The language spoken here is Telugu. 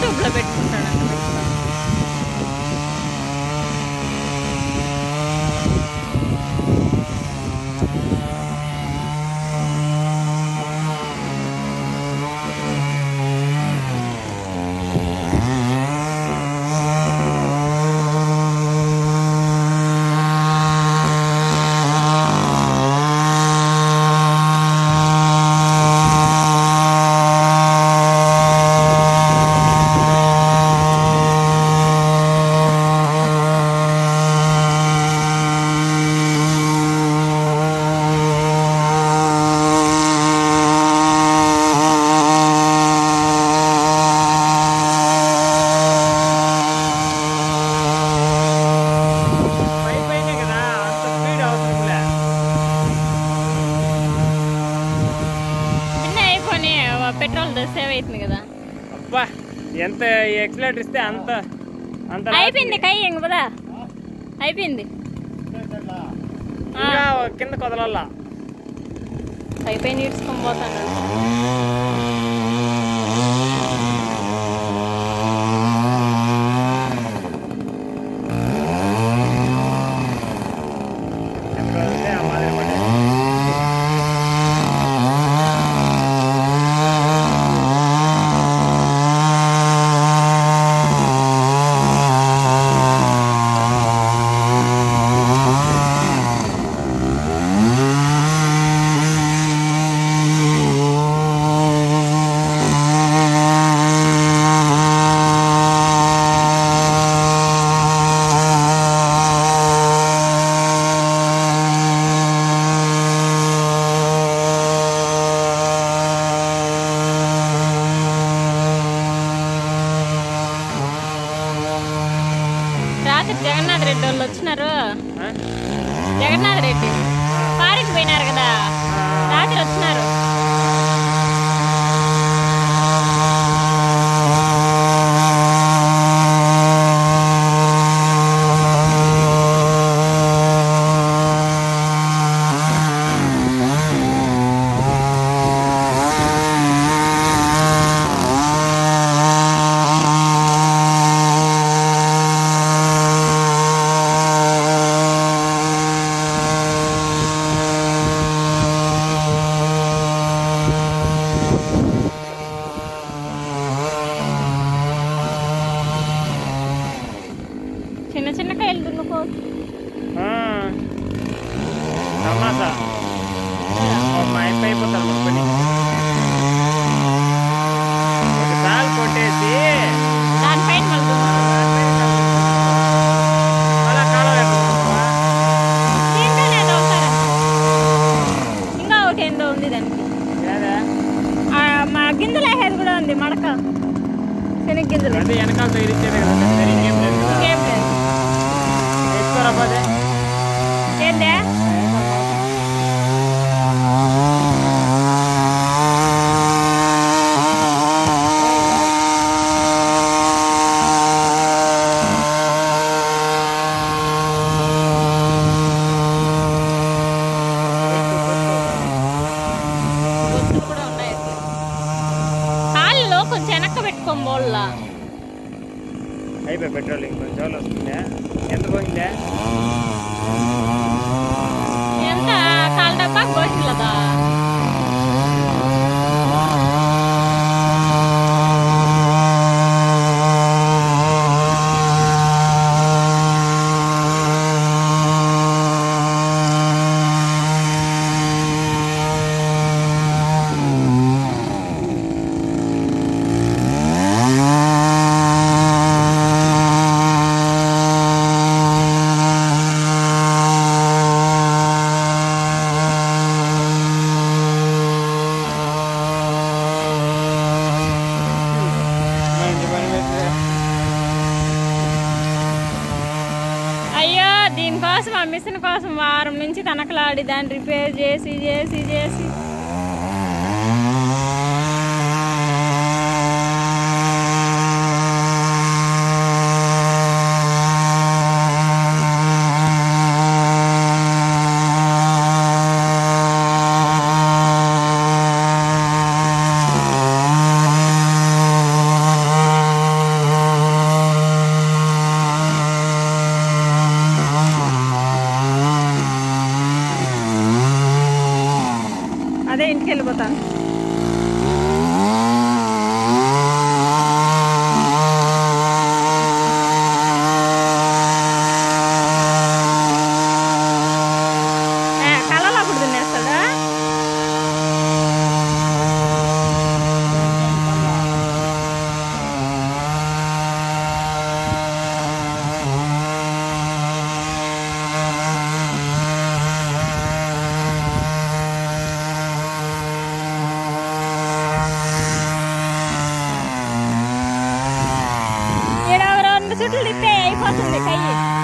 యూట్యూబ్లో పెట్టుకుంటాడు పై పైనే కదా అంత స్పీడ్ అవసరంలే నిన్న అయిపోయి పెట్రోల్ సేవ్ అవుతుంది కదా అబ్బా ఎంత ఎక్సలేటర్ ఇస్తే అంత అంత అయిపోయింది కై ఇంక పదా అయిపోయింది ఆ, ఇంకా కింద కొదలల్లా అయిపోయి నీడ్చుకొని పోతాను ఎంత కొదిలితే ఆ మాదిరి పడే రాత్రి జగన్నాథ్ రెడ్డి వాళ్ళు వచ్చినారు ఆ? జగన్నాథ్ రెడ్డి పారికి పోయినారు కదా రాత్రి వచ్చినారు చిన్న చిన్న కాయలు దున్నుకోవచ్చు ఆ. తమాసా మా అయిపోయి అయిపోతారు మా పని ఒకసారి కొట్టేసి దానిపైన మళ్ళీ దున్నుకోవచ్చు. మళ్ళా కాలం వేసుకుంటావా? దీంట్లోనే ఏదో ఒకసారి ఇంకా ఒకటి ఏందో ఉంది దానికి ఏదా? ఆ, మా గింజలు వేసేది కూడా ఉంది మడక శనగ గింజలు అదే వెనకాల తగిలిచ్చేదే కదా సరే ఇంకేం లేదు కదా ఇంకేం లేదు వేసుకోరా పోతే ఏందే బొచ్చులు కూడా ఉన్నాయి అట్లా. కాళ్ళలో కొంచెం వెనక్కి పెట్టుకోం బోళ్ళ అయిపోయి పెట్రోల్ ఇంకొంచెం రోజులు వస్తుందా ఎంత పోయిందా ఎంత కాళ్ళ డబ్బా గోసిల్లదా మంచి పని పెట్టినా. అయ్యో దీనికోసం ఆ మిషన్ కోసం వారం నుంచి తనకలాడి దాన్ని రిపేర్ చేసి చేసి చేసి చుట్లు తిప్పే అయిపోతుంది కయ్యి